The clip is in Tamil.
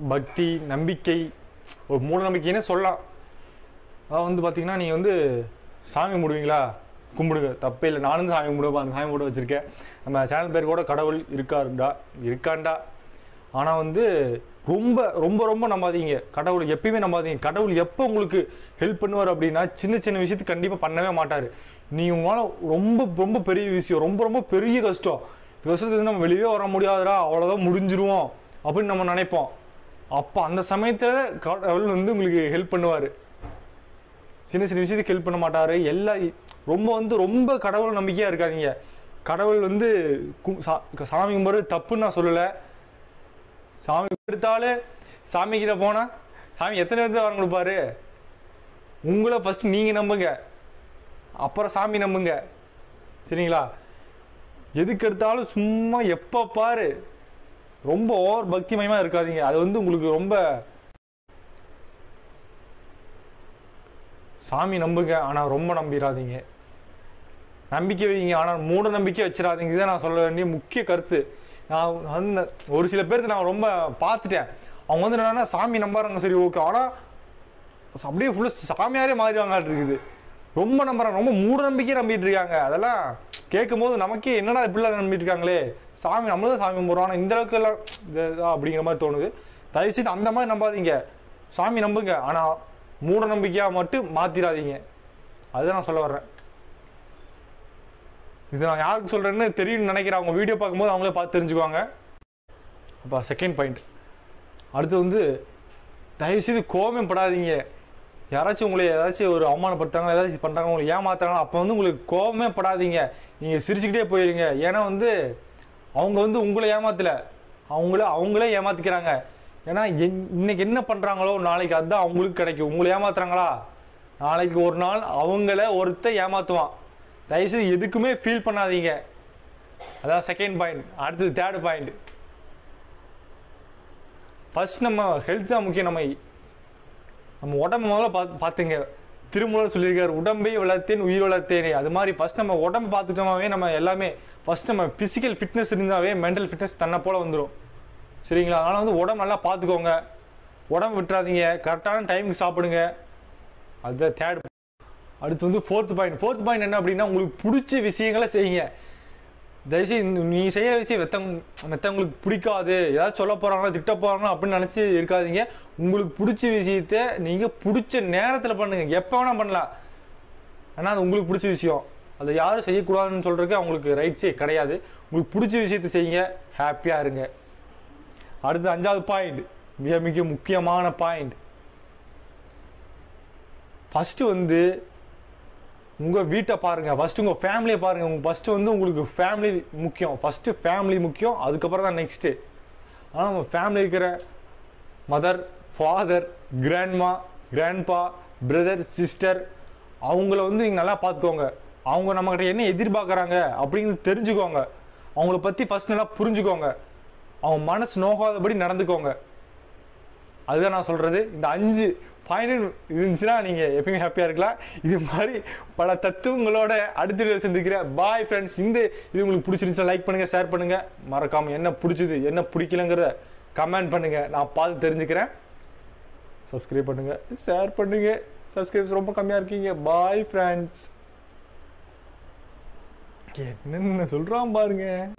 பக்தி நம்பிக்கை ஒரு மூட நம்பிக்கைன்னே சொல்லலாம் அதாவது வந்து பார்த்தீங்கன்னா நீங்கள் வந்து சாமி கும்பிடுவீங்களா கும்பிடுங்க தப்பே இல்லை நானும் சாமி கும்பிடுவேன் அந்த சாமி கும்பிட வச்சுருக்கேன் நம்ம சேனல் பேர் கூட கடவுள் இருக்காருடா இருக்காண்டா ஆனால் வந்து ரொம்ப ரொம்ப ரொம்ப நம்பாதீங்க கடவுள் எப்பயுமே நம்பாதீங்க கடவுள் எப்போ உங்களுக்கு ஹெல்ப் பண்ணுவார் அப்படின்னா சின்ன சின்ன விஷயத்துக்கு கண்டிப்பாக பண்ணவே மாட்டார் நீ உங்களால் ரொம்ப ரொம்ப பெரிய விஷயம் ரொம்ப ரொம்ப பெரிய கஷ்டம் இந்த கஷ்டத்துக்கு நம்ம வெளியே வர முடியாதுடா அவ்வளோதான் முடிஞ்சிருவோம் அப்படின்னு நம்ம நினைப்போம் அப்போ அந்த சமயத்தில் கடவுள் வந்து உங்களுக்கு ஹெல்ப் பண்ணுவார் சின்ன சின்ன விஷயத்துக்கு ஹெல்ப் பண்ண மாட்டாரு எல்லா ரொம்ப வந்து ரொம்ப கடவுள் நம்பிக்கையா இருக்காதீங்க கடவுள் வந்து கு- சா- சாமி கும்பிட்றது தப்புன்னு நான் சொல்லலை சாமி எடுத்தாலும் சாமி கிட்ட போனா சாமி எத்தனை பேர்த்து வரம் கொடுப்பாரு உங்களை ஃபர்ஸ்ட் நீங்க நம்புங்க அப்புறம் சாமி நம்புங்க சரிங்களா எதுக்கு எடுத்தாலும் சும்மா எப்ப பாரு ரொம்ப ஓவர் பக்தி மயமா இருக்காதீங்க அது வந்து உங்களுக்கு ரொம்ப சாமி நம்புங்க ஆனால் ரொம்ப நம்பிடாதீங்க நம்பிக்கை வைங்க ஆனால் மூட நம்பிக்கை வச்சிடாதீங்க இதுதான் நான் சொல்ல வேண்டிய முக்கிய கருத்து நான் வந்து ஒரு சில பேருக்கு நான் ரொம்ப பார்த்துட்டேன் அவங்க வந்து என்னன்னா சாமி நம்புறாங்க சரி ஓகே ஆனால் அப்படியே ஃபுல்லாக சாமியாரே மாறிடுவாங்க இருக்குது ரொம்ப நம்புறாங்க ரொம்ப மூட நம்பிக்கையை நம்பிட்டு இருக்காங்க அதெல்லாம் கேட்கும் போது நமக்கே என்னடா இப்படிலாம் நம்பிட்டு இருக்காங்களே சாமி நம்ம தான் சாமி கும்பிட்றோம் ஆனால் இந்த அளவுக்கு எல்லாம் இது- இதா அப்படிங்கிற மாதிரி தோணுது தயவு செய்து அந்த மாதிரி நம்பாதீங்க சாமி நம்புங்க ஆனால் மூட நம்பிக்கையாக மட்டும் மாத்திராதீங்க அதுதான் நான் சொல்ல வர்றேன் இது நான் யாருக்கு சொல்றேன்னு தெரியும்னு நினைக்கிறேன் அவங்க வீடியோ பார்க்கும்போது அவங்களே பார்த்து தெரிஞ்சுக்குவாங்க அப்போ செகண்ட் பாயிண்ட் அடுத்து வந்து தயவுசெய்து கோவமே படாதீங்க யாராச்சும் உங்களை ஏதாச்சும் ஒரு அவமானப்படுத்துறாங்க ஏதாச்சும் பண்ணுறாங்க உங்களை ஏமாத்துறாங்க அப்போ வந்து உங்களுக்கு கோவமே படாதீங்க நீங்கள் சிரிச்சுக்கிட்டே போயிருங்க ஏன்னா வந்து அவங்க வந்து உங்களை ஏமாத்தல அவங்கள அவங்களே ஏமாத்திக்கிறாங்க ஏன்னா என்- இன்னைக்கு என்ன பண்ணுறாங்களோ நாளைக்கு அதுதான் அவங்களுக்கு கிடைக்கும் உங்களை ஏமாத்துறாங்களா நாளைக்கு ஒரு நாள் அவங்கள ஒருத்தன் ஏமாத்துவான் தயவுசெய்து எதுக்குமே ஃபீல் பண்ணாதீங்க அதான் செகண்ட் பாயிண்ட் அடுத்தது தேர்ட் பாயிண்ட் ஃபர்ஸ்ட் நம்ம ஹெல்த் தான் முக்கியம் நம்ம நம்ம உடம்பு முதல்ல பார்த்து பார்த்துங்க திருமூலர் சொல்லியிருக்காரு உடம்பை வளர்த்தேன் உயிர் வளர்த்தேனே அது மாதிரி ஃபர்ஸ்ட் நம்ம உடம்பு பார்த்துட்டோமாவே நம்ம எல்லாமே ஃபர்ஸ்ட் நம்ம ஃபிசிக்கல் ஃபிட்னஸ் இருந்தாவே மென்டல் ஃபிட்னஸ் தன்னை போல வந்துடும் சரிங்களா அதனால் வந்து உடம்பு நல்லா பார்த்துக்கோங்க உடம்பு விட்டுறாதீங்க கரெக்டான டைமுக்கு சாப்பிடுங்க அதுதான் தேர்ட் அடுத்து வந்து ஃபோர்த் பாயிண்ட் ஃபோர்த் பாயிண்ட் என்ன அப்படின்னா உங்களுக்கு பிடிச்ச விஷயங்களை செய்யுங்க தயவுசெய்து இந்த- நீ செய்யற விஷயம் மத்தவங்க மற்றவங்களுக்கு பிடிக்காது ஏதாவது சொல்ல போறாங்களா திட்ட போறாங்களா அப்படின்னு நினச்சி இருக்காதீங்க உங்களுக்கு பிடிச்ச விஷயத்த நீங்க பிடிச்ச நேரத்தில் பண்ணுங்க எப்போ வேணா பண்ணலாம் ஆனால் அது உங்களுக்கு பிடிச்ச விஷயம் அதை யாரும் செய்யக்கூடாதுன்னு சொல்றதுக்கு அவங்களுக்கு ரைட்ஸே கிடையாது உங்களுக்கு பிடிச்ச விஷயத்த செய்யுங்க ஹாப்பியாக இருங்க அடுத்து அஞ்சாவது பாயிண்ட் மிக மிக முக்கியமான பாயிண்ட் ஃபஸ்ட்டு வந்து உங்கள் வீட்டை பாருங்கள் ஃபஸ்ட்டு உங்கள் ஃபேமிலியை பாருங்கள் உங்கள் ஃபஸ்ட்டு வந்து உங்களுக்கு ஃபேமிலி முக்கியம் ஃபஸ்ட்டு ஃபேமிலி முக்கியம் அதுக்கப்புறம் தான் நெக்ஸ்ட்டு ஆனால் நம்ம ஃபேமிலி இருக்கிற mother father grandma grandpa brother sister அவங்கள வந்து நீங்கள் நல்லா பார்த்துக்கோங்க அவங்க நம்மக்கிட்ட என்ன எதிர்பார்க்குறாங்க அப்படிங்கிறது தெரிஞ்சுக்கோங்க அவங்கள பற்றி ஃபஸ்ட் நல்லா புரிஞ்சுக்கோங்க அவங்க மனசு நோகாதபடி நடந்துக்கோங்க அதுதான் நான் சொல்றது இந்த அஞ்சு பாயிண்ட் இருந்துச்சுன்னா நீங்க எப்பயுமே ஹாப்பியா இருக்கலாம் இது மாதிரி பல தத்துவங்களோட அடுத்த வீடியோ சந்திக்கிறேன் பாய் ஃப்ரெண்ட்ஸ் இந்த இது உங்களுக்கு பிடிச்சிருந்துச்சா லைக் பண்ணுங்க ஷேர் பண்ணுங்க மறக்காம என்ன பிடிச்சது என்ன பிடிக்கலங்கிறத கமெண்ட் பண்ணுங்க நான் பார்த்து தெரிஞ்சுக்கிறேன் சப்ஸ்கிரைப் பண்ணுங்க ஷேர் பண்ணுங்க சப்ஸ்கிரைப்ஸ் ரொம்ப கம்மியா இருக்கீங்க பாய் ஃப்ரெண்ட்ஸ் என்னென்ன சொல்றான் பாருங்க